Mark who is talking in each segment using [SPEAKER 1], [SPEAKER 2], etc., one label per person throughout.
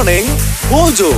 [SPEAKER 1] Morning Mojo.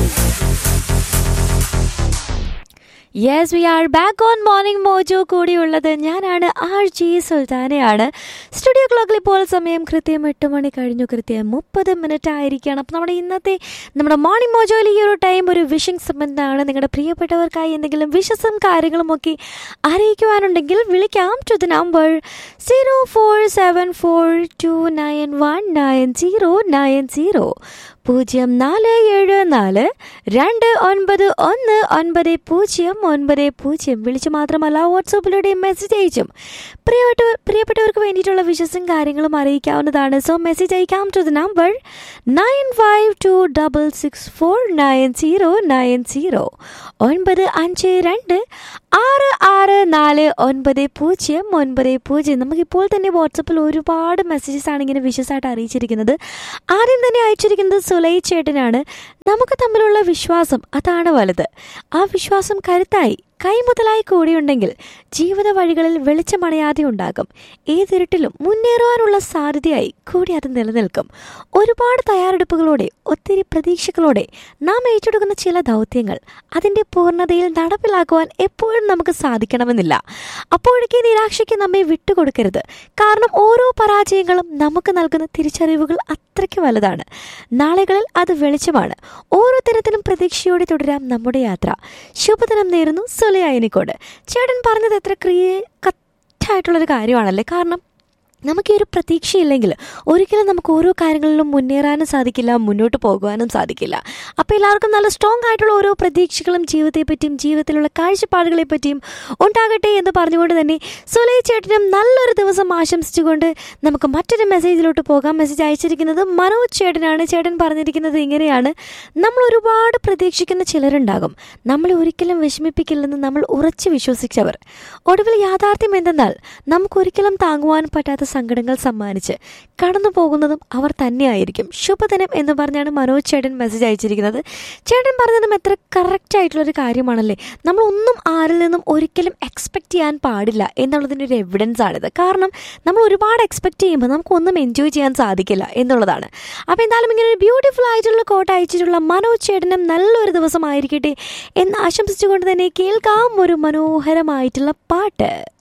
[SPEAKER 2] Yes we are back on morning Mojo കൂടിയുള്ളത് ഞാനാണ് R G സുൽത്താനയാണ് studio ക്ലോക്കിൽ ഇപ്പോൾ സമയം കൃത്യം എട്ട് മണി കഴിഞ്ഞു കൃത്യം മുപ്പത് മിനിറ്റ് ആയിരിക്കുകയാണ് അപ്പോൾ നമ്മുടെ ഇന്നത്തെ നമ്മുടെ മോർണിംഗ് മോജോയിൽ ഈ ഒരു ടൈം ഒരു വിഷിംഗ് സംബന്ധമാണ് നിങ്ങളുടെ പ്രിയപ്പെട്ടവർക്കായി എന്തെങ്കിലും വിഷസും കാര്യങ്ങളും ഒക്കെ അറിയിക്കുവാനുണ്ടെങ്കിൽ വിളിക്കാം to the number zero four seven four two nine one nine zero nine zero പൂജ്യം നാല് ഏഴ് നാല് രണ്ട് ഒൻപത് ഒന്ന് ഒൻപത് പൂജ്യം ഒൻപത് പൂജ്യം വിളിച്ചു മാത്രമല്ല വാട്സാപ്പിലൂടെ മെസ്സേജ് അയച്ചും പ്രിയപ്പെട്ട പ്രിയപ്പെട്ടവർക്ക് വേണ്ടിയിട്ടുള്ള വിശ്വസും കാര്യങ്ങളും അറിയിക്കാവുന്നതാണ് സോ മെസ്സേജ് അയക്കാം to the number nine five two double six four nine zero nine zero ഒൻപത് അഞ്ച് രണ്ട് ആറ് ആറ് നാല് ഒൻപത് പൂജ്യം ഒൻപത് പൂജ്യം നമുക്കിപ്പോൾ തന്നെ വാട്സപ്പിൽ ഒരുപാട് മെസ്സേജസ് ആണ് ഇങ്ങനെ വിശ്വസമായിട്ട് അറിയിച്ചിരിക്കുന്നത് ആദ്യം തന്നെ അയച്ചിരിക്കുന്നത് സുലൈ ചേട്ടനാണ് നമുക്ക് തമ്മിലുള്ള വിശ്വാസം അതാണ് വലുത് ആ വിശ്വാസം കരുത്തായി കൈമുതലായി കൂടിയുണ്ടെങ്കിൽ ജീവിത വഴികളിൽ വെളിച്ചമണയാതെ ഉണ്ടാകും ഏതിരുട്ടിലും മുന്നേറുവാനുള്ള സാധ്യതയായി കൂടി അത് നിലനിൽക്കും ഒരുപാട് തയ്യാറെടുപ്പുകളോടെ ഒത്തിരി പ്രതീക്ഷകളോടെ നാം ഏറ്റെടുക്കുന്ന ചില ദൗത്യങ്ങൾ അതിൻ്റെ പൂർണ്ണതയിൽ നടപ്പിലാക്കുവാൻ എപ്പോഴും നമുക്ക് സാധിക്കണമെന്നില്ല അപ്പോഴേക്ക് നിരാശയ്ക്ക് നമ്മെ വിട്ടുകൊടുക്കരുത് കാരണം ഓരോ പരാജയങ്ങളും നമുക്ക് നൽകുന്ന തിരിച്ചറിവുകൾ അത്രയ്ക്ക് വലുതാണ് നാളുകളിൽ അത് വെളിച്ചമാണ് ഓരോ തരത്തിലും പ്രതീക്ഷയോടെ തുടരാം നമ്മുടെ യാത്ര ശുഭദിനം നേരുന്നു സുലയായനിക്കോട് ചേട്ടൻ പറഞ്ഞത് എത്ര ക്രിയ കറക്റ്റായിട്ടുള്ളൊരു കാര്യമാണല്ലേ കാരണം നമുക്ക് ഈ ഒരു പ്രതീക്ഷയില്ലെങ്കിൽ ഒരിക്കലും നമുക്ക് ഓരോ കാര്യങ്ങളിലും മുന്നേറാനും സാധിക്കില്ല മുന്നോട്ട് പോകുവാനും സാധിക്കില്ല അപ്പോൾ എല്ലാവർക്കും നല്ല സ്ട്രോങ് ആയിട്ടുള്ള ഓരോ പ്രതീക്ഷകളും ജീവിതത്തെ പറ്റിയും ജീവിതത്തിലുള്ള കാഴ്ചപ്പാടുകളെ പറ്റിയും ഉണ്ടാകട്ടെ എന്ന് പറഞ്ഞുകൊണ്ട് തന്നെ സുലൈ ചേട്ടനും നല്ലൊരു ദിവസം ആശംസിച്ചുകൊണ്ട് നമുക്ക് മറ്റൊരു മെസ്സേജിലോട്ട് പോകാം മെസ്സേജ് അയച്ചിരിക്കുന്നത് മനോജ് ചേട്ടനാണ് ചേട്ടൻ പറഞ്ഞിരിക്കുന്നത് ഇങ്ങനെയാണ് നമ്മൾ ഒരുപാട് പ്രതീക്ഷിക്കുന്ന ചിലരുണ്ടാകും നമ്മളെ ഒരിക്കലും വിഷമിപ്പിക്കില്ലെന്ന് നമ്മൾ ഉറച്ചു വിശ്വസിച്ചവർ ഒടുവിൽ യാഥാർത്ഥ്യം എന്തെന്നാൽ നമുക്കൊരിക്കലും താങ്ങുവാൻ പറ്റാത്ത സങ്കടങ്ങൾ സമ്മാനിച്ച് കടന്നു പോകുന്നതും അവർ തന്നെയായിരിക്കും ശുഭദിനം എന്ന് പറഞ്ഞാണ് മനോജ് ചേട്ടൻ മെസ്സേജ് അയച്ചിരിക്കുന്നത് ചേട്ടൻ പറഞ്ഞതും എത്ര കറക്റ്റ് ആയിട്ടുള്ളൊരു കാര്യമാണല്ലേ നമ്മളൊന്നും ആരിൽ നിന്നും ഒരിക്കലും എക്സ്പെക്റ്റ് ചെയ്യാൻ പാടില്ല എന്നുള്ളതിൻ്റെ ഒരു എവിഡൻസ് ആണിത് കാരണം നമ്മൾ ഒരുപാട് എക്സ്പെക്റ്റ് ചെയ്യുമ്പോൾ നമുക്കൊന്നും എൻജോയ് ചെയ്യാൻ സാധിക്കില്ല എന്നുള്ളതാണ് അപ്പോൾ എന്തായാലും ഇങ്ങനെ ഒരു ബ്യൂട്ടിഫുൾ ആയിട്ടുള്ള കോട്ട് അയച്ചിട്ടുള്ള മനോജ് ചേട്ടനും നല്ലൊരു ദിവസമായിരിക്കട്ടെ എന്ന് ആശംസിച്ചുകൊണ്ട് തന്നെ കേൾക്കാം ഒരു മനോഹരമായിട്ടുള്ള പാട്ട്